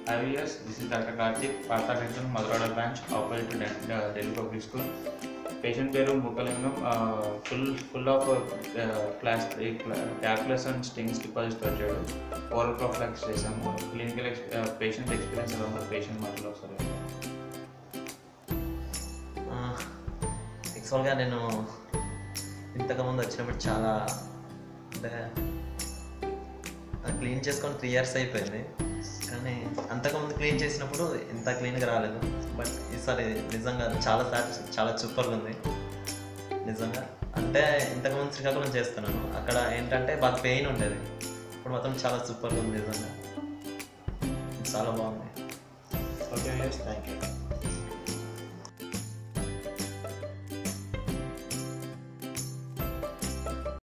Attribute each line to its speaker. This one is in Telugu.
Speaker 1: IVS this is doctor Karthik పాత డెంటల్ మధురాడ branch opposite to Delhi public school patient పేరు Mukhalingam full full of class calculus and stains deposit వచ్చాడు ఓరల్ ప్రొఫ్లాక్స్ చేసాము క్లినికల్ పేషెంట్ ఎక్స్పీరియన్స్ ఎలా ఉంది పేషెంట్ మాటలో సరే
Speaker 2: యాక్చువల్గా నేను ఇంతకుముందు వచ్చినప్పుడు చాలా అంటే క్లీన్ చేసుకొని త్రీ ఇయర్స్ అయిపోయింది కానీ అంతకుముందు క్లీన్ చేసినప్పుడు ఇంత క్లీన్గా రాలేదు బట్ ఈసారి నిజంగా చాలా సాటిస్ చాలా సూపర్గా ఉంది నిజంగా అంటే ఇంతకుముందు శ్రీకాకుళం చేస్తున్నాను అక్కడ ఏంటంటే బాగా పెయిన్ ఉండేది ఇప్పుడు మొత్తం చాలా సూపర్గా ఉంది నిజంగా చాలా బాగుంది
Speaker 1: ఓకే థ్యాంక్ యూ